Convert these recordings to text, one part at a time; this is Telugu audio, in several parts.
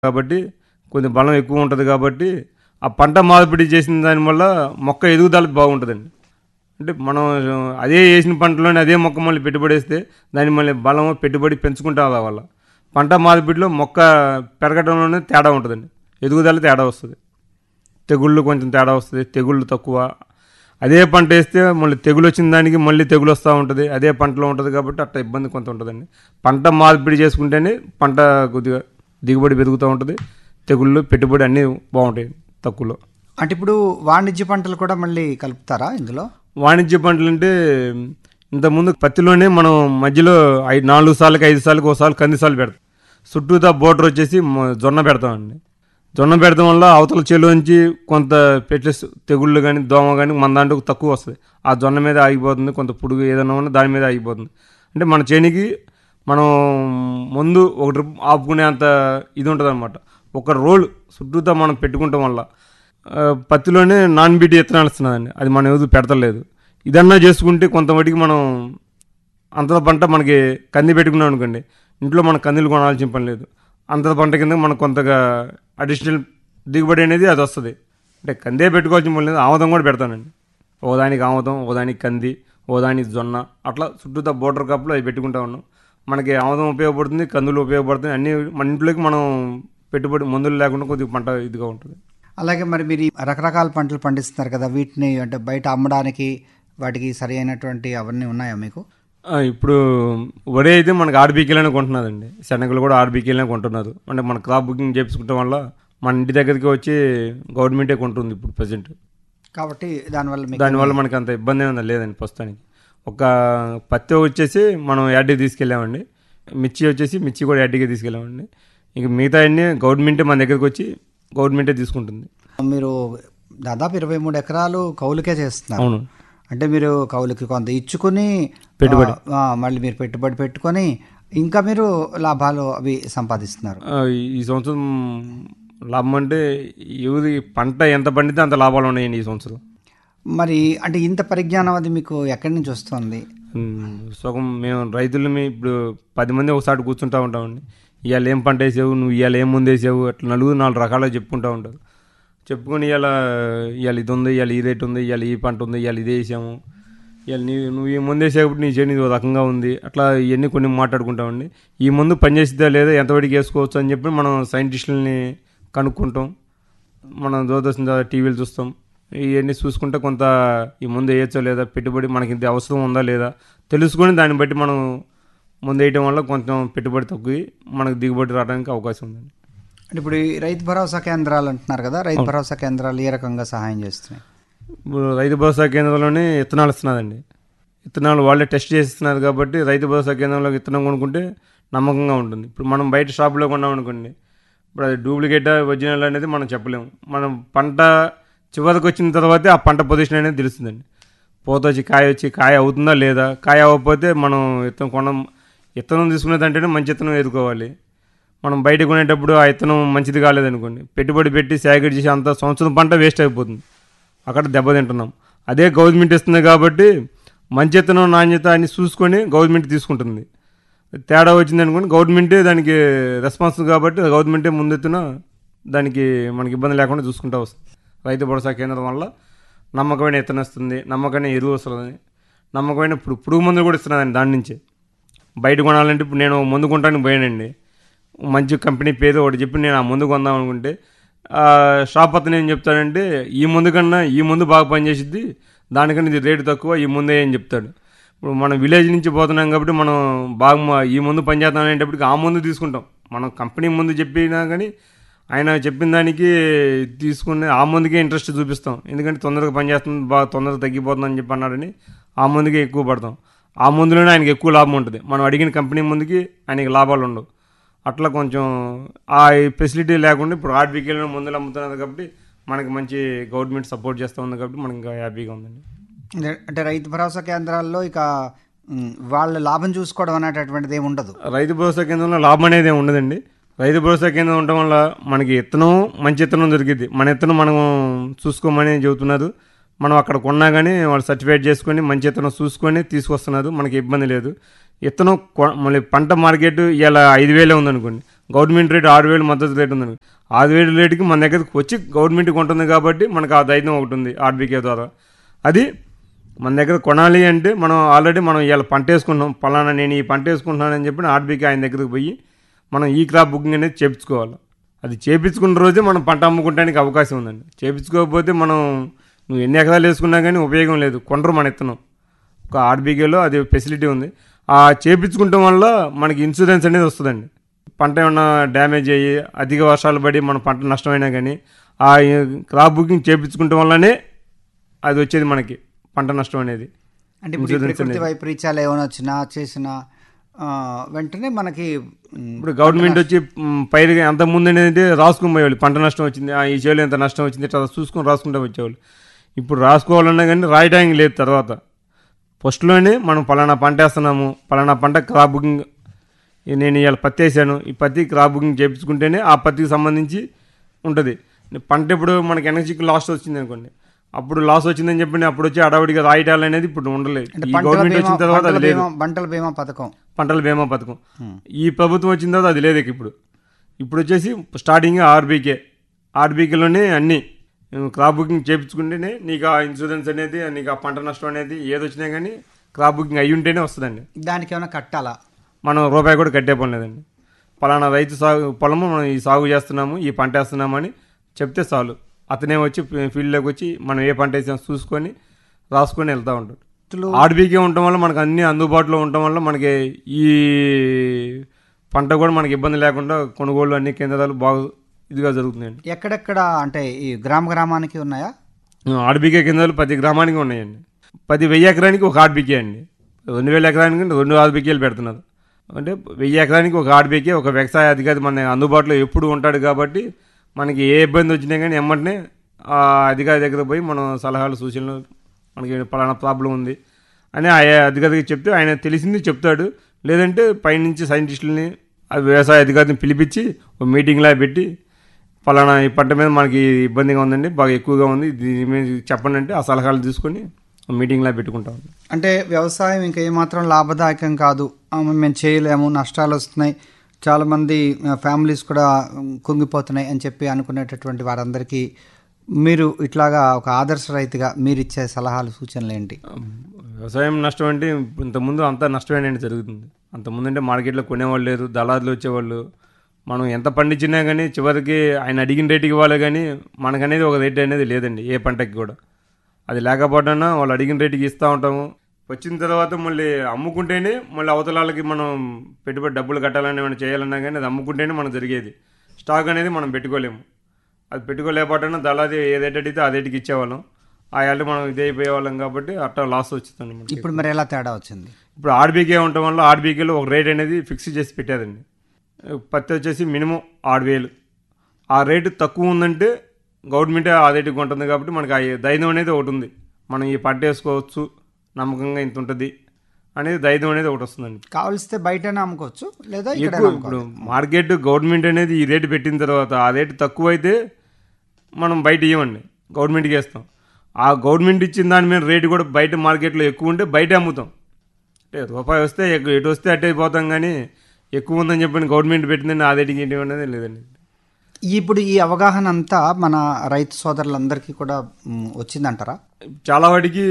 కాబట్టి కొంచెం బలం ఎక్కువ ఉంటుంది కాబట్టి ఆ పంట మార్పిడి చేసిన దానివల్ల మొక్క ఎదుగుదల బాగుంటుందండి అంటే మనం అదే వేసిన పంటలోనే అదే మొక్క మళ్ళీ పెట్టుబడి వేస్తే దాన్ని మళ్ళీ బలం పెట్టుబడి పెంచుకుంటా వల్ల పంట మార్పిడిలో మొక్క పెరగడంలోనే తేడా ఉంటుందండి ఎదుగుదల తేడా వస్తుంది తెగుళ్ళు కొంచెం తేడా వస్తుంది తెగుళ్ళు తక్కువ అదే పంట వేస్తే మళ్ళీ తెగులు వచ్చిన దానికి మళ్ళీ తెగులు వస్తూ ఉంటుంది అదే పంటలో ఉంటుంది కాబట్టి అట్లా ఇబ్బంది కొంత ఉంటుందండి పంట మార్పిడి చేసుకుంటేనే పంట కొద్దిగా దిగుబడి పెరుగుతూ ఉంటుంది తెగుళ్ళు పెట్టుబడి అన్నీ బాగుంటాయి తక్కువలో అంటే ఇప్పుడు వాణిజ్య పంటలు కూడా మళ్ళీ కలుపుతారా ఇందులో వాణిజ్య పంటలు అంటే ఇంతకుముందు పత్తిలోనే మనం మధ్యలో ఐదు నాలుగు సార్లకి ఐదు సార్లకి ఒకసారి కందిసార్లు పెడతాం చుట్టూతా బోర్డర్ వచ్చేసి మ- జొన్న పెడతామండి జొన్న పెడతాం వల్ల అవతల చెలుంచి కొంత పెట్టేసి తెగుళ్ళు కానీ దోమ కానీ మన దాంట్లో తక్కువ వస్తుంది ఆ జొన్న మీద ఆగిపోతుంది కొంత పురుగు ఏదైనా ఉన్నా దాని మీద ఆగిపోతుంది అంటే మన చేనికి మనం ముందు ఒక ట్రిప్ ఆపుకునే అంత ఇది ఉంటుంది అనమాట ఒక రోల్ చుట్టూతా మనం పెట్టుకుంటాం వల్ల ఆ, పత్తిలోనే నాన్ బీటీ విత్తనాలు ఇస్తున్నదండి అది మనం ఏదో పెడతలేదు ఇదన్నా చేసుకుంటే కొంతమటికి మనం అంతల పంట మనకి కంది పెట్టుకున్నాం అనుకోండి ఇంట్లో మనం కందులు కొనాల్సిన పని లేదు అంతల పంట కింద మనకు కొంతగా అడిషనల్ దిగుబడి అనేది అది వస్తుంది అంటే కందే పెట్టుకోవాల్సిన పని లేదు ఆముదం కూడా పెడతానండి ఓదానికి ఆముదం ఓదానికి కంది ఓదానికి జొన్న అట్లా చుట్టూతా బోర్డర్ కప్లో అవి పెట్టుకుంటా ఉన్నాం మనకి ఆముదం ఉపయోగపడుతుంది కందులు ఉపయోగపడుతుంది అన్ని మన ఇంట్లోకి మనం పెట్టుబడి మందులు లేకుండా కొద్దిగా పంట ఇదిగా ఉంటుంది అలాగే మరి మీరు ఈ రకరకాల పంటలు పండిస్తున్నారు కదా వీటిని అంటే బయట అమ్మడానికి వాటికి సరి అయినటువంటి అవన్నీ ఉన్నాయా మీకు ఆ, ఇప్పుడు వరి అయితే మనకి ఆర్బీకేలోనే కొంటున్నదండి శనగలు కూడా ఆర్బీకేలోనే కొంటున్నారు అంటే మన క్రాప్ బుకింగ్ చేపించుకోవడం వల్ల మన ఇంటి దగ్గరికి వచ్చి గవర్నమెంటే కొంటుంది ఇప్పుడు ప్రజెంట్ కాబట్టి దానివల్ల మీకు దానివల్ల మనకి అంత ఇబ్బంది ఏమైనా లేదండి ప్రస్తుతానికి ఒక పత్తి వచ్చేసి మనం యాడ్కి తీసుకెళ్ళామండి మిర్చి వచ్చేసి మిర్చి కూడా యాడ్కి తీసుకెళ్ళామండి ఇంక మిగతా అన్ని గవర్నమెంటే మన దగ్గరికి వచ్చి గవర్నమెంటే తీసుకుంటుంది మీరు దాదాపు ఇరవై మూడు ఎకరాలు కౌలుకే చేస్తున్నారు అవును అంటే మీరు కౌలుకి కొంత ఇచ్చుకుని పెట్టుబడి. ఆ, ఆ, మళ్ళీ మీరు పెట్టుబడి పెట్టుకొని ఇంకా మీరు లాభాలు అవి సంపాదిస్తున్నారు ఆ, ఈ- ఈ సంవత్సరం లాభం అంటే ఎవరి పంట ఎంత పండితే అంత లాభాలు ఉన్నాయండి ఈ సంవత్సరం మరి అంటే ఇంత పరిజ్ఞానం అది మీకు ఎక్కడి నుంచి వస్తుంది ఉమ్, సగం మేము రైతులమి ఇప్పుడు పది మంది ఒకసారి కూర్చుంటా ఉంటామండి ఇవాళ ఏం పంట వేసావు నువ్వు ఇవాళ ఏం ముందు వేసావు అట్లా నలుగురు నాలుగు రకాలుగా చెప్పుకుంటా ఉంటారు చెప్పుకొని ఇవాళ ఇవాళ ఇది ఉంది ఇవాళ ఈ రేట్ ఉంది ఇవాళ ఈ పంట ఉంది ఇవాళ ఇదే వేసాము ఇవాళ నీ నువ్వు ఈ ముందు వేసేటప్పుడు నీ చేను ఇది ఓ రకంగా ఉంది అట్లా ఇవన్నీ కొన్ని మాట్లాడుకుంటామండి ఈ ముందు పని చేసిద్దా లేదా ఎంతవరకు వేసుకోవచ్చు అని చెప్పి మనం సైంటిస్టులని కనుక్కుంటాం మనం దూరదర్శన్ ద్వారా టీవీలు చూస్తాం ఇవన్నీ చూసుకుంటే కొంత ఈ ముందు వేయచ్చో లేదా పెట్టుబడి మనకి ఇంత అవసరం ఉందా లేదా తెలుసుకొని దాన్ని బట్టి మనం ముందు వేయటం వల్ల కొంచెం పెట్టుబడి తగ్గి మనకు దిగుబడి రావడానికి అవకాశం ఉందండి అంటే ఇప్పుడు ఈ రైతు భరోసా కేంద్రాలు అంటున్నారు కదా రైతు భరోసా కేంద్రాలు ఏ రకంగా సహాయం చేస్తున్నాయి ఇప్పుడు రైతు భరోసా కేంద్రంలోనే విత్తనాలు ఇస్తున్నదండి విత్తనాలు వాళ్ళే టెస్ట్ చేస్తున్నారు కాబట్టి రైతు భరోసా కేంద్రంలో విత్తనం కొనుక్కుంటే నమ్మకంగా ఉంటుంది ఇప్పుడు మనం బయట షాపులో కొన్నాం అనుకోండి ఇప్పుడు అది డూప్లికేట్ ఒరిజినల్ అనేది మనం చెప్పలేము మనం పంట చివరికి వచ్చిన తర్వాతే ఆ పంట పొజిషన్ అనేది తెలుస్తుందండి పూత వచ్చి కాయ వచ్చి కాయ అవుతుందా లేదా కాయ అవ్వకపోతే మనం విత్తనం కొనం విత్తనం తీసుకునేదంటేనే మంచి విత్తనం ఎదుర్కోవాలి మనం బయట కొనేటప్పుడు ఆ విత్తనం మంచిది కాలేదనుకోండి పెట్టుబడి పెట్టి సేకరి చేసి అంత సంవత్సరం పంట వేస్ట్ అయిపోతుంది అక్కడ దెబ్బతింటున్నాం అదే గవర్నమెంట్ ఇస్తుంది కాబట్టి మంచి విత్తనం నాణ్యత అని చూసుకొని గవర్నమెంట్ తీసుకుంటుంది తేడా వచ్చింది అనుకోండి గవర్నమెంటే దానికి రెస్పాన్స్ కాబట్టి గవర్నమెంటే ముందెత్తున దానికి మనకి ఇబ్బంది లేకుండా చూసుకుంటూ వస్తుంది రైతు భరోసా కేంద్రం వల్ల నమ్మకమైన విత్తనం ఇస్తుంది నమ్మకమైన ఎరువు వస్తుంది నమ్మకమైన ఇప్పుడు పురుగు మందులు కూడా ఇస్తున్నదండి దాని నుంచే బయట కొనాలంటే ఇప్పుడు నేను మందు కొనడానికి పోయానండి మంచి కంపెనీ పేరు ఒకటి చెప్పి నేను ఆ మందు కొందాం అనుకుంటే ఆ షాప్ అతను ఏం చెప్తాడంటే ఈ మందు కన్నా ఈ మందు బాగా పనిచేసిద్ది దానికన్నా ఇది రేటు తక్కువ ఈ ముందే అని చెప్తాడు ఇప్పుడు మనం విలేజ్ నుంచి పోతున్నాం కాబట్టి మనం బాగా మా- ఈ ముందు పనిచేద్దాం అనేటప్పటికి ఆ ముందు తీసుకుంటాం మనం కంపెనీ ముందు చెప్పినా కానీ ఆయన చెప్పిన దానికి తీసుకుని ఆ ముందుకే ఇంట్రెస్ట్ చూపిస్తాం ఎందుకంటే తొందరగా పనిచేస్తుంది బాగా తొందరగా తగ్గిపోతుంది అని చెప్పి అన్నాడని ఆ ముందుకే ఎక్కువ పడతాం ఆ ముందులోనే ఆయనకి ఎక్కువ లాభం ఉంటుంది మనం అడిగిన కంపెనీ ముందుకి ఆయనకి లాభాలు ఉండవు అట్లా కొంచెం ఆ ఫెసిలిటీ లేకుండా ఇప్పుడు ఆర్బీకేలో మందులు అమ్ముతున్నారు కాబట్టి మనకి మంచి గవర్నమెంట్ సపోర్ట్ చేస్తూ ఉంది కాబట్టి మనకి ఇంకా హ్యాపీగా ఉందండి అంటే- అంటే రైతు భరోసా కేంద్రాల్లో ఇక ఉమ్, వాళ్ళ లాభం చూసుకోవడం అనేటటువంటిది ఏమి ఉండదు రైతు భరోసా కేంద్రంలో లాభం అనేది ఏమి ఉండదండి రైతు భరోసా కేంద్రం ఉండటం వల్ల మనకి ఇత్తనం మంచి ఇత్తనం దొరికింది మన ఇత్తనం మనం చూసుకోమని చెబుతున్నారు మనం అక్కడ కొన్నా కానీ వాళ్ళు సర్టిఫైడ్ చేసుకొని మంచి ఇత్తనం చూసుకొని తీసుకొస్తున్నారు మనకి ఇబ్బంది లేదు ఇత్తనం కొ- మళ్ళీ పంట మార్కెట్ ఇలా ఐదు వేలే ఉందనుకోండి గవర్నమెంట్ రేట్ ఆరు వేలు మద్దతు రేట్ ఉంది ఆరు వేలు రేటుకి మన దగ్గరకు వచ్చి గవర్నమెంట్ కొంటుంది కాబట్టి మనకు ఆ ధైర్యం ఒకటి ఉంది ఆర్బీకే ద్వారా అది మన దగ్గర కొనాలి అంటే మనం ఆల్రెడీ మనం ఇవాళ పంట వేసుకుంటున్నాం పలానా నేను ఈ పంట వేసుకుంటున్నానని చెప్పి ఆర్బీకే ఆయన దగ్గరకు పోయి మనం ఈ క్రాప్ బుకింగ్ అనేది చేపించుకోవాలి అది చేపించుకున్న రోజే మనం పంట అమ్ముకోవడానికి అవకాశం ఉందండి చేపించుకోకపోతే మనం నువ్వు ఎన్ని ఎకరాలు వేసుకున్నా కానీ ఉపయోగం లేదు కొండరు మన ఇత్తనం ఒక ఆర్బీకేలో అది ఫెసిలిటీ ఉంది ఆ చేపించుకుంటాం వల్ల మనకి ఇన్సూరెన్స్ అనేది వస్తుందండి పంట ఏమన్నా డ్యామేజ్ అయ్యి అధిక వర్షాలు పడి మన పంట నష్టమైనా కానీ ఆ క్రాప్ బుకింగ్ చేపించుకుంటాం వల్లనే అది వచ్చేది మనకి పంట నష్టం అనేది అంటే ఇప్పుడు ఈ Insurance ప్రకృతి అనేది. వైపరీత్యాలు ఏమైనా వచ్చినా చేసినా ఆ, వెంటనే మనకి మ్, ఇప్పుడు గవర్నమెంట్ వచ్చి మ్, పైరు అంత ముందు ఏంటంటే రాసుకుని పోయేవాళ్ళు పంట నష్టం వచ్చింది ఆ, ఈ చేలు ఎంత నష్టం వచ్చింది ఇట్లా చూసుకొని రాసుకుంటూ వచ్చేవాళ్ళు ఇప్పుడు రాసుకోవాలన్నా కానీ రాయడానికి లేదు తర్వాత ఫస్ట్లోనే మనం పలానా పంట వేస్తున్నాము పలానా పంట క్రాప్ బుకింగ్ ఈ నేను ఇవాళ పత్తి వేసాను ఈ పత్తి క్రాప్ బుకింగ్ చేయించుకుంటేనే ఆ పత్తికి సంబంధించి ఉంటుంది పంట ఇప్పుడు మనకి ఎనర్జీకి లాస్ వచ్చింది అనుకోండి అప్పుడు లాస్ వచ్చిందని చెప్పి అప్పుడు వచ్చి అడవిడిగా రాయటాలు అనేది ఇప్పుడు ఉండలేదు అంటే ఈ పంటల గవర్నమెంట్ బీమా వచ్చిన తర్వాత పంటల అది లేదు బీమా పంటల బీమా పథకం పంటల బీమా పథకం ఈ ప్రభుత్వం వచ్చిన తర్వాత అది లేదు ఇక ఇప్పుడు ఇప్పుడు వచ్చేసి స్టార్టింగ్ ఆర్బీకే ఆర్బీకేలోనే అన్ని నువ్వు క్రాప్ బుకింగ్ చేయించుకుంటేనే నీకు ఆ ఇన్సూరెన్స్ అనేది నీకు ఆ పంట నష్టం అనేది ఏది వచ్చినా కానీ క్రాప్ బుకింగ్ అయ్యి ఉంటేనే వస్తుందండి దానికి ఏమైనా కట్టాలా మనం రూపాయి కూడా కట్టే పని లేదండి పలానా రైతు సాగు పొలము మనం ఈ సాగు చేస్తున్నాము ఈ పంట వేస్తున్నాము అని చెప్తే చాలు అతనే వచ్చి ఫీల్డ్లోకి వచ్చి మనం ఏ పంట వేసాం చూసుకొని రాసుకొని వెళ్తూ ఉంటాడు రైతులు- ఆర్బీకే ఉండటం వల్ల మనకు అన్ని అందుబాటులో ఉండటం వల్ల మనకి ఈ పంట కూడా మనకి ఇబ్బంది లేకుండా కొనుగోలు అన్ని కేంద్రాలు బాగా ఇదిగా జరుగుతున్నాయండి ఎక్కడెక్కడ అంటే ఈ గ్రామ గ్రామానికి ఉన్నాయా ఆర్బీకే కేంద్రాలు ప్రతి గ్రామానికి ఉన్నాయండి పది వెయ్యి ఎకరానికి ఒక ఆర్బీకే అండి రెండు వేల ఎకరానికి రెండు ఆర్బీకేలు పెడుతున్నారు అంటే వెయ్యి ఎకరానికి ఒక ఆర్బీకే ఒక వ్యవసాయ అధికారి మన అందుబాటులో ఎప్పుడు ఉంటాడు కాబట్టి మనకి ఏ ఇబ్బంది వచ్చినా కానీ ఎమ్మటనే ఆ అధికారి దగ్గర పోయి మనం సలహాలు సూచనలు మనకి పలానా ప్రాబ్లం ఉంది అని ఆ అధికారికి చెప్తే ఆయన తెలిసింది చెప్తాడు లేదంటే పైనుంచి సైంటిస్టులని ఆ వ్యవసాయ అధికారిని పిలిపించి ఒక మీటింగ్లా పెట్టి పలానా ఈ పంట మీద మనకి ఇబ్బందిగా ఉందండి బాగా ఎక్కువగా ఉంది దీని మీద చెప్పండి అంటే ఆ సలహాలు తీసుకొని మీటింగ్లా పెట్టుకుంటాం అంటే వ్యవసాయం ఇంకా ఏమాత్రం లాభదాయకం కాదు ఆ, మేము చేయలేము నష్టాలు వస్తున్నాయి చాలామంది ఫ్యామిలీస్ కూడా ఉమ్, కుంగిపోతున్నాయి అని చెప్పి అనుకునేటటువంటి వారందరికీ మీరు ఇట్లాగా ఒక ఆదర్శ రైతుగా మీరు ఇచ్చే సలహాలు సూచనలు ఏంటి వ్యవసాయం నష్టం అంటే ఇంతకుముందు అంతా నష్టమేనండి జరుగుతుంది అంతకుముందు అంటే మార్కెట్లో కొనేవాళ్ళు లేరు దళారులు వచ్చేవాళ్ళు మనం ఎంత పండించినా కానీ చివరికి ఆయన అడిగిన రేటుకి ఇవ్వాలి కానీ మనకనేది ఒక రేట్ అనేది లేదండి ఏ పంటకి కూడా అది లేకపోవడం వాళ్ళు అడిగిన రేటుకి ఇస్తూ ఉంటాము వచ్చిన తర్వాత మళ్ళీ అమ్ముకుంటేనే మళ్ళీ అవతల వాళ్ళకి మనం పెట్టుబడి డబ్బులు కట్టాలని ఏమైనా చేయాలన్నా కానీ అది అమ్ముకుంటేనే మనం జరిగేది స్టాక్ అనేది మనం పెట్టుకోలేము అది పెట్టుకోలేకపోవడం దళాది ఏ రేట్ అడిగితే ఆ రేటుకి ఇచ్చేవాళ్ళం ఆ ఏళ్ళు మనం ఇదే అయిపోయేవాళ్ళం కాబట్టి అట్లా లాస్ వచ్చిందండి మనకి ఇప్పుడు మరి ఎలా తేడా వచ్చింది ఇప్పుడు ఆర్బీకే ఉండటం వల్ల ఆర్బీకేలో ఒక రేట్ అనేది ఫిక్స్ చేసి పెట్టారండి పత్తి వచ్చేసి మినిమం ఆరు వేలు ఆ రేటు తక్కువ ఉందంటే గవర్నమెంటే ఆ రేటుకి ఉంటుంది కాబట్టి మనకి ఆ ధైర్యం అనేది ఒకటి ఉంది మనం ఈ పంట వేసుకోవచ్చు నమ్మకంగా ఇంత ఉంటుంది అనేది ధైర్యం అనేది ఒకటి వస్తుందండి కావలిస్తే బయటనే అమ్ముకోవచ్చు లేదా ఇక్కడ ఎక్కువ ఇప్పుడు మార్కెట్ గవర్నమెంట్ అనేది ఈ రేటు పెట్టిన తర్వాత ఆ రేటు తక్కువ అయితే మనం బయట ఇవ్వండి గవర్నమెంట్కి వేస్తాం ఆ గవర్నమెంట్ ఇచ్చిన దాని మీద రేటు కూడా బయట మార్కెట్లో ఎక్కువ ఉంటే బయట అమ్ముతాం అంటే రూపాయి వస్తే ఎక్క- ఎటు వస్తే అట్టే పోతాం కానీ ఎక్కువ ఉందని చెప్పని గవర్నమెంట్ పెట్టిందని ఆ రేటుకి ఏంటి అనేది లేదండి ఇప్పుడు ఈ అవగాహన అంతా మన రైతు సోదరులందరికీ కూడా ఉమ్, వచ్చిందంటారా చాలా వాటికి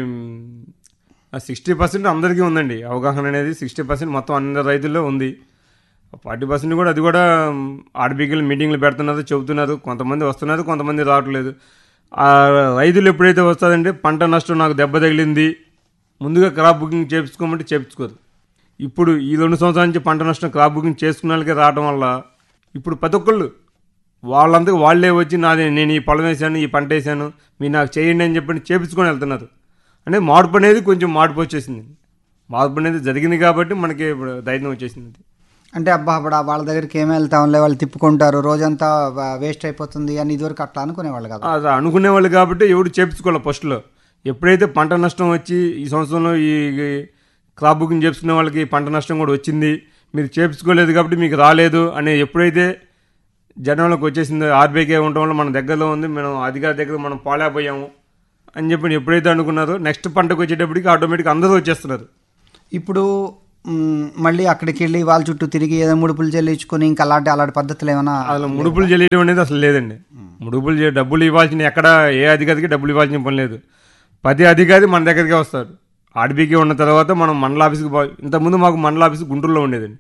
సిక్స్టీ పర్సెంట్ అందరికీ ఉందండి అవగాహన అనేది సిక్స్టీ పర్సెంట్ మొత్తం అందరి రైతుల్లో ఉంది ఫార్టీ పర్సెంట్ కూడా అది కూడా ఆర్బీకేలు మీటింగ్లు పెడుతున్నారు చెబుతున్నారు కొంతమంది వస్తున్నారు కొంతమంది రావట్లేదు ఆ రైతులు ఎప్పుడైతే వస్తుందంటే పంట నష్టం నాకు దెబ్బ తగిలింది ముందుగా క్రాప్ బుకింగ్ చేయించుకోమంటే చేయించుకోరు ఇప్పుడు ఈ రెండు సంవత్సరాల నుంచి పంట నష్టం క్రాప్ బుకింగ్ చేసుకున్న వాళ్ళకి రావడం వల్ల ఇప్పుడు ప్రతి ఒక్కళ్ళు వాళ్ళందరూ వాళ్ళే వచ్చి నాది నేను ఈ పొలం వేసాను ఈ పంట వేసాను మీరు నాకు చేయండి అని చెప్పి చేపించుకొని వెళ్తున్నారు అంటే మార్పు అనేది కొంచెం మార్పు వచ్చేసింది మార్పు అనేది జరిగింది కాబట్టి మనకి ఇప్పుడు ధైర్యం వచ్చేసింది అంటే అబ్బా అప్పుడు వాళ్ళ దగ్గరికి ఏమి వెళ్తాంలే వాళ్ళు తిప్పుకుంటారు రోజంతా వేస్ట్ అయిపోతుంది అని ఇదివరకు అట్లా అనుకునేవాళ్ళు కదా అది అనుకునేవాళ్ళు కాబట్టి ఎవడు చేపించుకోవాలి ఫస్ట్లో ఎప్పుడైతే పంట నష్టం వచ్చి ఈ సంవత్సరంలో ఈ క్రాప్ బుకింగ్ చేసుకునే వాళ్ళకి పంట నష్టం కూడా వచ్చింది మీరు చేపించుకోలేదు కాబట్టి మీకు రాలేదు అనే ఎప్పుడైతే జనంలోకి వచ్చేసిందో ఆర్బీకే ఉండటం వల్ల మన దగ్గరలో ఉంది మనం అధికారి దగ్గర మనం పోలేకపోయాము అని చెప్పి ఎప్పుడైతే అనుకున్నారో నెక్స్ట్ పంటకు వచ్చేటప్పటికి ఆటోమేటిక్ అందరూ వచ్చేస్తున్నారు ఇప్పుడు మ్, మళ్ళీ అక్కడికి వెళ్ళి వాళ్ళ చుట్టూ తిరిగి ఏదో ముడుపులు చెల్లించుకొని ఇంకా అలాంటి అలాంటి పద్ధతులు ఏమైనా అసలు ముడుపులు చెల్లియడం అనేది అసలు లేదండి ముడుపులు చే- డబ్బులు ఇవ్వాల్సిన ఎక్కడ ఏ అధికారికి డబ్బులు ఇవ్వాల్సిన పని లేదు ప్రతి అధికారి మన దగ్గరికి వస్తాడు ఆర్బీకి ఉన్న తర్వాత మనం మండల ఆఫీస్కి పో ఇంతకుముందు మాకు మండల ఆఫీస్ గుంటూరులో ఉండేదండి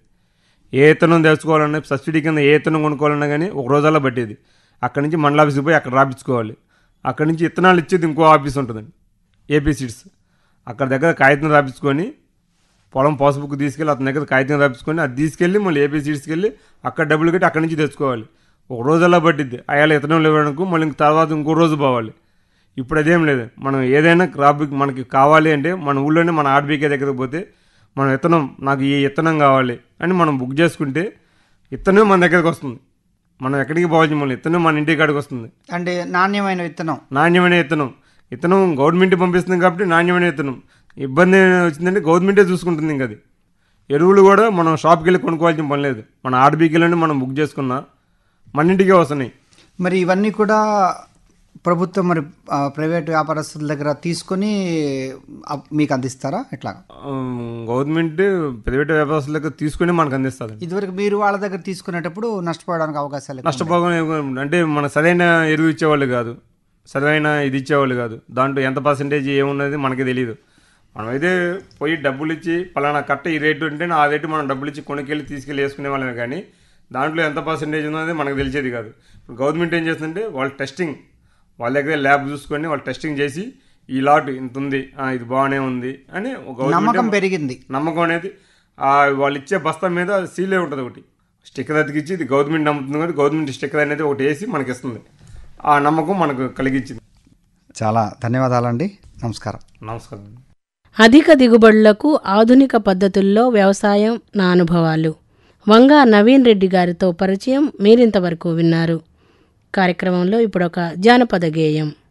ఏ ఇత్తనం తెచ్చుకోవాలన్నా సబ్సిడీ కింద ఏ ఇత్తనం కొనుక్కోవాలన్నా కానీ ఒక రోజుల్లో పట్టేది అక్కడి నుంచి మండల ఆఫీస్కి పోయి అక్కడ రాపించుకోవాలి అక్కడి నుంచి ఇత్తనాలు ఇచ్చేది ఇంకో ఆఫీస్ ఉంటుందండి ఏపీ సీడ్స్ అక్కడ దగ్గర కాగితం రాపించుకొని పొలం పాస్బుక్ తీసుకెళ్ళి అతని దగ్గర కాగితం రాపించుకొని అది తీసుకెళ్ళి మళ్ళీ ఏపీ సీడ్స్కి వెళ్ళి అక్కడ డబ్బులు కట్టి అక్కడి నుంచి తెచ్చుకోవాలి ఒక రోజుల్లో పట్టిద్ది అయాల ఇతనం ఇవ్వడానికి మళ్ళీ ఇంక తర్వాత ఇంకో రోజు పోవాలి ఇప్పుడు అదేం లేదు మనం ఏదైనా క్రాప్ మనకి కావాలి అంటే మన ఊళ్ళోనే మన ఆర్బీకే దగ్గరకు పోతే మనం ఇత్తనం నాకు ఈ ఇత్తనం కావాలి అని మనం బుక్ చేసుకుంటే ఇత్తనం మన దగ్గరకు వస్తుంది మనం ఎక్కడికి పోవాల్సి మళ్ళీ ఇత్తనం మన ఇంటి కాడికి వస్తుంది అంటే నాణ్యమైన విత్తనం నాణ్యమైన విత్తనం విత్తనం గవర్నమెంట్ పంపిస్తుంది కాబట్టి నాణ్యమైన విత్తనం ఇబ్బంది వచ్చిందంటే గవర్నమెంటే చూసుకుంటుంది ఇంక అది ఎరువులు కూడా మనం షాప్కి వెళ్ళి కొనుక్కోవాల్సిన పని లేదు మన ఆర్బీకి వెళ్ళండి మనం బుక్ చేసుకున్నా మన ఇంటికే వస్తున్నాయి మరి ఇవన్నీ కూడా ప్రభుత్వం మరి ఆ, ప్రైవేట్ వ్యాపారస్తుల దగ్గర తీసుకొని అప్- మీకు అందిస్తారా ఎట్లా ఆమ్, గవర్నమెంట్ ప్రైవేట్ వ్యాపారస్తుల దగ్గర తీసుకుని మనకు అందిస్తుంది ఇదివరకు మీరు వాళ్ళ దగ్గర తీసుకునేటప్పుడు నష్టపోవడానికి అవకాశాలు ఎక్కువ నష్టపోకుండా అంటే మన సరైన ఎరువు ఇచ్చేవాళ్ళు కాదు సరైన ఇది ఇచ్చేవాళ్ళు కాదు దాంట్లో ఎంత పర్సంటేజ్ ఏమున్నది మనకి తెలియదు మనమైతే పోయి డబ్బులు ఇచ్చి పలానా కట్ట ఈ రేటు ఉంటే ఆ రేటు మనం డబ్బులు ఇచ్చి కొనుక్కెళ్ళి తీసుకెళ్ళి వేసుకునే వాళ్ళమే కానీ దాంట్లో ఎంత పర్సంటేజ్ ఉన్నది మనకు తెలిసేది కాదు ఇప్పుడు గవర్నమెంట్ ఏం చేస్తుందంటే వాళ్ళు టెస్టింగ్ వాళ్ళ దగ్గర ల్యాబ్ చూసుకొని వాళ్ళు టెస్టింగ్ చేసి ఈ లాట్ ఇంత ఉంది ఆ, ఇది బాగానే ఉంది అని ఒక నమ్మకం గవర్నమెంట్ పెరిగింది నమ్మకం అనేది ఆ వాళ్ళు ఇచ్చే బస్తా మీద సీలే ఉంటుంది ఒకటి స్టిక్కర్ అతికిచ్చి ఇది గవర్నమెంట్ నమ్ముతుంది కాబట్టి గవర్నమెంట్ స్టిక్కర్ అనేది ఒకటి వేసి మనకి ఇస్తుంది ఆ నమ్మకం మనకు కలిగించింది చాలా ధన్యవాదాలండి నమస్కారం నమస్కారం అధిక దిగుబడులకు ఆధునిక పద్ధతుల్లో వ్యవసాయం నా అనుభవాలు వంగా నవీన్ రెడ్డి గారితో పరిచయం మీరింతవరకు విన్నారు కార్యక్రమంలో ఇప్పుడొక జానపద గేయం